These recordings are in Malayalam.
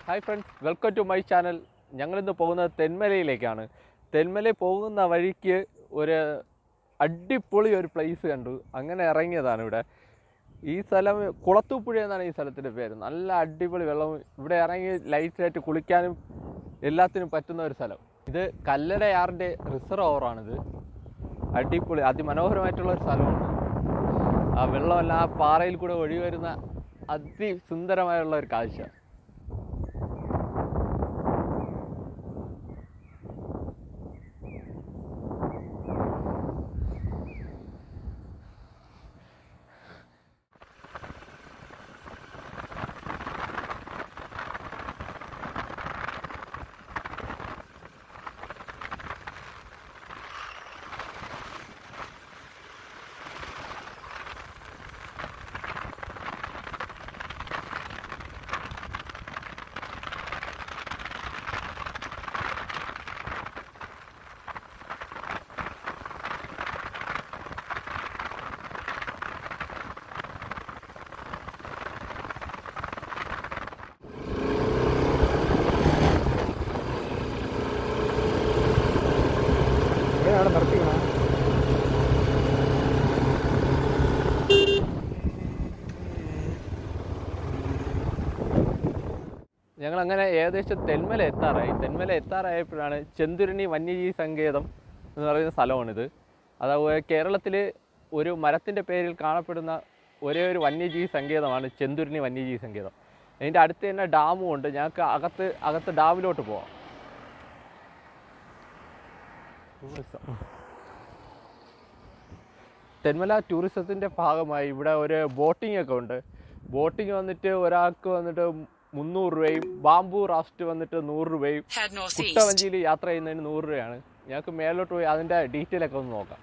Hi friends welcome to my channel ഞങ്ങളിന്ന് പോകുന്നത് തെന്മലയിലേക്കാണ് തെന്മലയിൽ പോകുന്ന വഴിക്ക് ഒരു അടിപൊളി ഒരു പ്ലേസ് കണ്ടു അങ്ങനെ ഇറങ്ങിയതാണ് ഇവിടെ ഈ സ്ഥലം കുളത്തൂപ്പുഴ എന്നാണ് ഈ സ്ഥലത്തിൻ്റെ പേര് നല്ല അടിപൊളി വെള്ളം ഇവിടെ ഇറങ്ങി ലൈറ്റായിട്ട് കുളിക്കാനും എല്ലാത്തിനും പറ്റുന്ന ഒരു സ്ഥലം ഇത് കല്ലടയാറിൻ്റെ റിസർവ് ഓവറാണിത് അടിപൊളി അതിമനോഹരമായിട്ടുള്ള ഒരു സ്ഥലമാണ് ആ വെള്ളമെല്ലാം ആ പാറയിൽ കൂടെ ഒഴുകി വരുന്ന അതിസുന്ദരമായുള്ള ഒരു കാഴ്ച അവിടെ നിർത്തിക്കണോ ഞങ്ങൾ അങ്ങനെ ഏകദേശം തെന്മല എത്താറായി തെന്മല എത്താറായപ്പോഴാണ് ചെന്തുരുണി വന്യജീവി സങ്കേതം എന്ന് പറയുന്ന സ്ഥലമാണിത് അതായത് കേരളത്തിൽ ഒരു മരത്തിൻ്റെ പേരിൽ കാണപ്പെടുന്ന ഒരേ ഒരു വന്യജീവി സങ്കേതമാണ് ചെന്തുരുണി വന്യജീവി സങ്കേതം അതിൻ്റെ അടുത്ത് തന്നെ ഡാമും ഉണ്ട് ഞങ്ങൾക്ക് അകത്ത് അകത്ത് ഡാമിലോട്ട് പോവാം തെന്മല ടൂറിസത്തിൻ്റെ ഭാഗമായി ഇവിടെ ഒരു ബോട്ടിംഗ് ഒക്കെ ഉണ്ട് ബോട്ടിംഗ് വന്നിട്ട് ഒരാൾക്ക് വന്നിട്ട് മുന്നൂറ് രൂപയും ബാംബു റാഫ്റ്റ് വന്നിട്ട് നൂറ് രൂപയും Head northeast. കുട്ടവഞ്ചിയിൽ യാത്ര ചെയ്യുന്നതിന് നൂറ് രൂപയാണ് ഞങ്ങൾക്ക് മേലോട്ട് പോയി അതിൻ്റെ ഡീറ്റെയിൽ ഒക്കെ ഒന്ന് നോക്കാം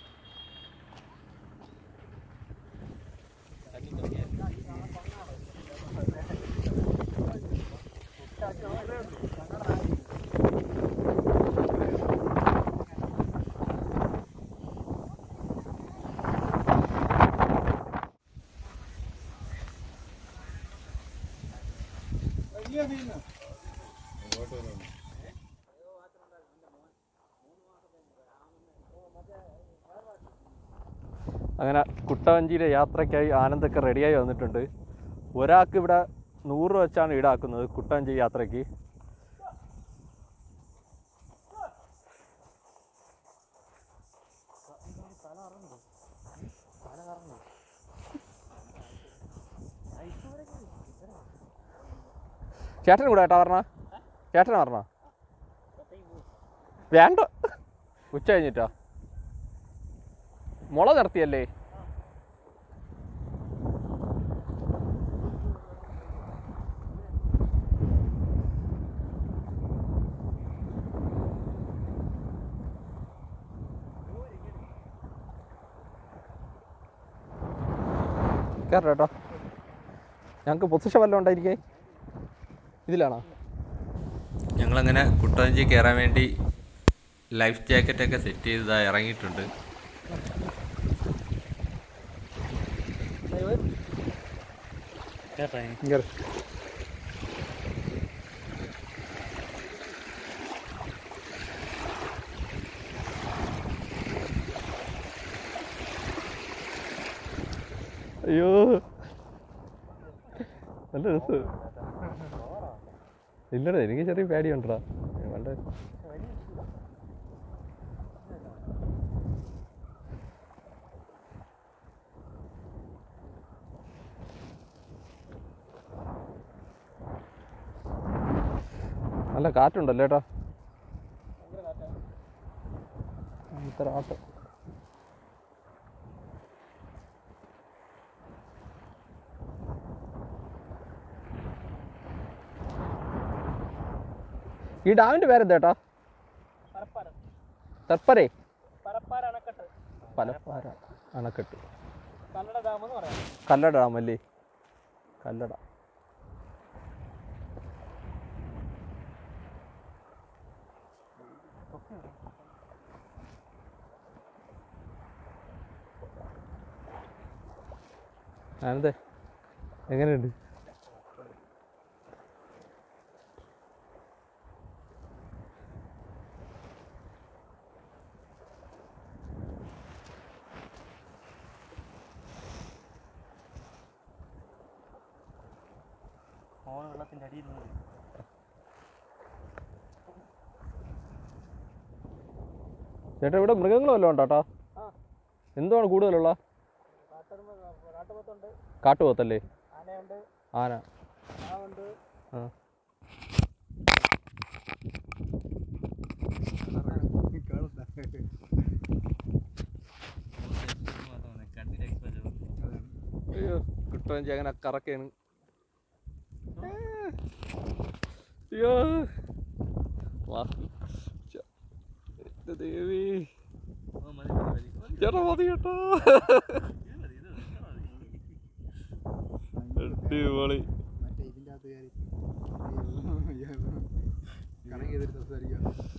അങ്ങനെ കുട്ടവഞ്ചിയിലെ യാത്രയ്ക്കായി ആനന്ദൊക്കെ റെഡിയായി വന്നിട്ടുണ്ട് ഒരാൾക്ക് ഇവിടെ നൂറ് രൂപ വെച്ചാണ് ഈടാക്കുന്നത് കുട്ടവഞ്ചി യാത്രയ്ക്ക് ചേട്ടൻ കൂടെ ഏട്ടാ പറഞ്ഞ ചേട്ടൻ പറഞ്ഞ വേണ്ട ഉച്ച കഴിഞ്ഞിട്ടാ മുള നിർത്തിയല്ലേ കയറ കേട്ടോ ഞങ്ങൾക്ക് പൊസിഷൻ വല്ലതും ഉണ്ടായിരിക്കേ ഇതിലാണോ ഞങ്ങളങ്ങനെ കുട്ടവഞ്ചി കയറാൻ വേണ്ടി ലൈഫ് ജാക്കറ്റൊക്കെ സെറ്റ് ചെയ്ത് ഇറങ്ങിയിട്ടുണ്ട് ഇങ്ങനെ അയ്യോ നല്ല രസം ഇല്ലടാ എനിക്ക് ചെറിയ പേടിയുണ്ടടാ വേണ്ട നല്ല കാറ്റുണ്ടല്ലോ ഏട്ടാ ഇത്ര ആട്ടം ഈ ഡാമിന്റെ പേരെന്താ ഏട്ടാ തർപ്പരേ പലപ്പാര അണക്കെട്ട് കല്ലട ഡാം അല്ലേ കല്ലട ആനന്ദേ എങ്ങനെയുണ്ട് ഫോൺ വെള്ളത്തിൻ്റെ അടിയിൽ നിന്ന് ചേട്ടാ ഇവിടെ മൃഗങ്ങൾ വല്ലതും ഉണ്ടോ ചേട്ടാ ആ. എന്തുവാണ് കൂടുതലുള്ള കാട്ടുപോത്തുണ്ട് കാട്ടുപോത്തല്ലേ ആനയുണ്ട് ആന ആവുണ്ട് ആ കണ്ണിൻ്റെ എക്സ്പ്രഷൻ അയ്യോ കിട്ടുവാൻ അങ്ങനെ കറക്കാണ് അയ്യോ വാ. ച- എൻ്റെ ദേവി മതി മതി മതി ചേട്ടാ മതി കേട്ടോ ഇത് മതി ഇത് മതി അടിപൊളി മറ്റേ ഇതിൻ്റെ അകത്ത് കയറി കണക്ക് ചെയ്തിട്ട് സംസാരിക്കാം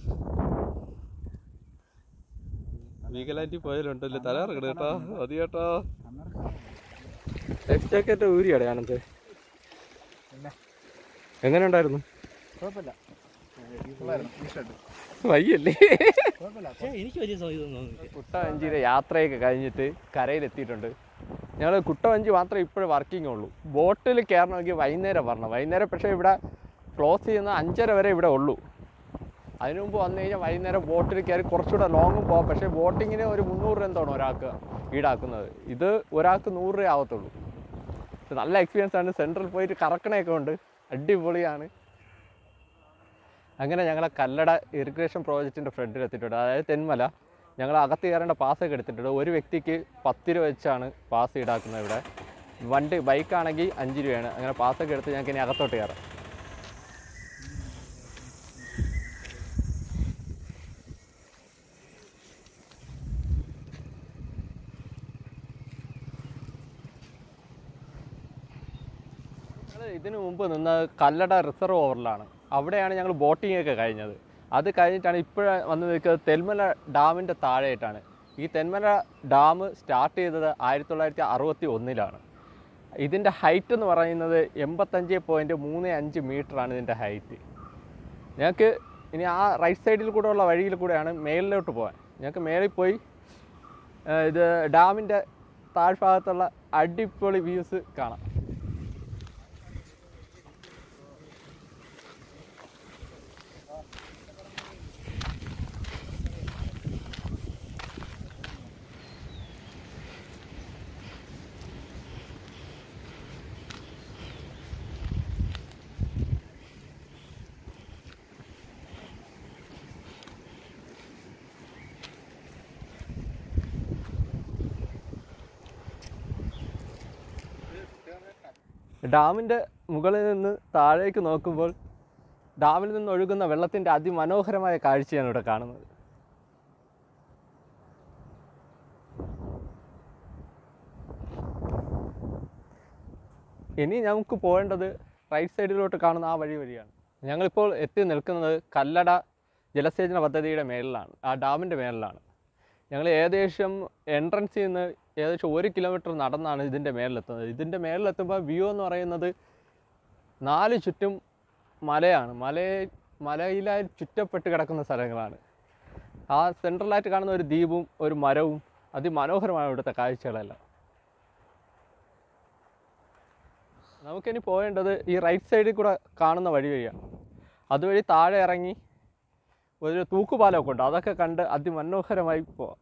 വീഗലാൻറ്റി പോയാലുണ്ടല്ലേ തല ഇറങ്ങണ കേട്ടോ മതി കേട്ടോ അന്നേരം ലൈഫ് ജാക്കറ്റ് ഊരിയാടെ ആനന്ദ് പിന്നെ എങ്ങനെ ഉണ്ടായിരുന്നു കുഴപ്പമില്ല ഫുള്ളായിരുന്നു ഇഷ്ടപ്പെട്ടു വയ്യല്ലേ കുഴപ്പമില്ല പക്ഷേ എനിക്ക് വലിയ സൗകര്യം തോന്നുന്നില്ല കുട്ടവഞ്ചിയുടെ യാത്രയൊക്കെ കഴിഞ്ഞിട്ട് കരയിലെത്തിയിട്ടുണ്ട് ഞങ്ങൾ കുട്ടവഞ്ചി മാത്രമേ ഇപ്പോഴും വർക്കിംഗ് ഉള്ളൂ ബോട്ടിൽ കയറണമെങ്കിൽ വൈകുന്നേരം വരണം വൈകുന്നേരം പക്ഷേ ഇവിടെ ക്ലോസ് ചെയ്യുന്ന അഞ്ചര വരെ ഇവിടെ ഉള്ളൂ അതിനു മുമ്പ് വന്നു കഴിഞ്ഞാൽ വൈകുന്നേരം ബോട്ടിൽ കയറി കുറച്ചുകൂടെ ലോങ്ങും പോകാം പക്ഷേ ബോട്ടിങ്ങിന് ഒരു മുന്നൂറ് രൂപ എന്താണ് ഒരാൾക്ക് ഈടാക്കുന്നത് ഇത് ഒരാൾക്ക് നൂറ് രൂപ ആവത്തുള്ളൂ ഇത് നല്ല എക്സ്പീരിയൻസ് ആണ് സെൻട്രൽ പോയിട്ട് കറക്കണയൊക്കെ ഉണ്ട് അടിപൊളിയാണ് അങ്ങനെ ഞങ്ങളെ കല്ലട ഇറിഗേഷൻ പ്രോജക്റ്റിൻ്റെ ഫ്രണ്ടിൽ എത്തിയിട്ടുണ്ട് അതായത് തെന്മല ഞങ്ങൾ അകത്ത് കയറേണ്ട പാസ്സൊക്കെ എടുത്തിട്ടുണ്ട് ഒരു വ്യക്തിക്ക് പത്ത് രൂപ വെച്ചാണ് പാസ് ഈടാക്കുന്നത് ഇവിടെ വണ്ടി ബൈക്കാണെങ്കിൽ അഞ്ച് രൂപയാണ് അങ്ങനെ പാസ്സൊക്കെ എടുത്ത് ഞങ്ങൾക്ക് ഇനി അകത്തോട്ട് കയറാം ഞങ്ങൾ ഇതിനു മുമ്പ് നിന്ന കല്ലട റിസർവ് ഓവറിലാണ് അവിടെയാണ് ഞങ്ങൾ ബോട്ടിംഗ് ഒക്കെ കഴിഞ്ഞത് അത് കഴിഞ്ഞിട്ടാണ് ഇപ്പോൾ വന്ന് നിൽക്കുന്നത് തെന്മല ഡാമിൻ്റെ താഴെയായിട്ടാണ് ഈ തെന്മല ഡാം സ്റ്റാർട്ട് ചെയ്തത് ആയിരത്തി തൊള്ളായിരത്തി അറുപത്തി ഒന്നിലാണ് ഇതിൻ്റെ ഹൈറ്റ് എന്ന് പറയുന്നത് എൺപത്തഞ്ച് പോയിൻറ്റ് മൂന്ന് അഞ്ച് മീറ്ററാണ് ഇതിൻ്റെ ഹൈറ്റ് ഞങ്ങൾക്ക് ഇനി ആ റൈറ്റ് സൈഡിൽ കൂടെ ഉള്ള വഴിയിൽ കൂടെയാണ് മേളിലോട്ട് പോകാൻ ഞങ്ങൾക്ക് മേളിൽ പോയി ആ, ഇത് ഡാമിൻ്റെ താഴ്ഭാഗത്തുള്ള അടിപൊളി വ്യൂസ് കാണാം ഡാമിൻ്റെ മുകളിൽ നിന്ന് താഴേക്ക് നോക്കുമ്പോൾ ഡാമിൽ നിന്ന് ഒഴുകുന്ന വെള്ളത്തിൻ്റെ അതിമനോഹരമായ കാഴ്ചയാണ് ഇവിടെ കാണുന്നത് ഇനി നമുക്ക് പോകേണ്ടത് റൈറ്റ് സൈഡിലോട്ട് കാണുന്ന ആ വഴി വഴിയാണ് ഞങ്ങളിപ്പോൾ എത്തി നിൽക്കുന്നത് കല്ലട ജലസേചന പദ്ധതിയുടെ മേളിലാണ് ആ ഡാമിൻ്റെ മേളിലാണ് ഞങ്ങൾ ഏകദേശം എൻട്രൻസിൽ നിന്ന് ഏകദേശം ഒരു കിലോമീറ്റർ നടന്നാണ് ഇതിൻ്റെ മേളിലെത്തുന്നത് ഇതിൻ്റെ മേളിലെത്തുമ്പോൾ വ്യൂ എന്ന് പറയുന്നത് നാല് ചുറ്റും മലയാണ് മലയെ മലയിലായി ചുറ്റപ്പെട്ട് കിടക്കുന്ന സ്ഥലങ്ങളാണ് ആ സെൻട്രലായിട്ട് കാണുന്ന ഒരു ദ്വീപും ഒരു മരവും അതിമനോഹരമാണ് ഇവിടുത്തെ കാഴ്ചകളെല്ലാം നമുക്കിനി പോകേണ്ടത് ഈ റൈറ്റ് സൈഡിൽ കൂടെ കാണുന്ന വഴി വഴിയാണ് അതുവഴി താഴെ ഇറങ്ങി ഒരു തൂക്കുപാലമൊക്കെ ഉണ്ട് അതൊക്കെ കണ്ട് അതിമനോഹരമായി പോവാം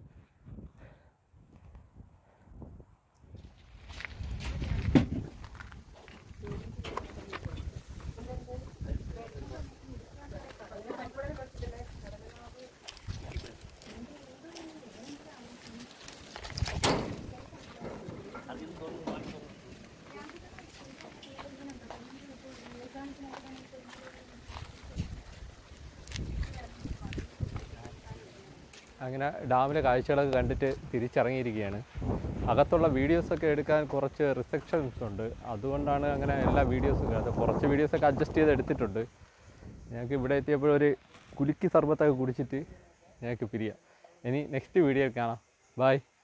അങ്ങനെ ഡാമിലെ കാഴ്ചകളൊക്കെ കണ്ടിട്ട് തിരിച്ചിറങ്ങിയിരിക്കുകയാണ് അകത്തുള്ള വീഡിയോസൊക്കെ എടുക്കാൻ കുറച്ച് റിസ്ട്രിക്ഷൻസ് ഉണ്ട് അതുകൊണ്ടാണ് അങ്ങനെ എല്ലാ വീഡിയോസും അത് കുറച്ച് വീഡിയോസൊക്കെ അഡ്ജസ്റ്റ് ചെയ്ത് എടുത്തിട്ടുണ്ട് ഞങ്ങൾക്ക് ഇവിടെ എത്തിയപ്പോഴൊരു കുലുക്കി സർബത്തൊക്കെ കുടിച്ചിട്ട് ഞങ്ങൾക്ക് പിരിയാം ഇനി നെക്സ്റ്റ് വീഡിയോ കാണാം ബൈ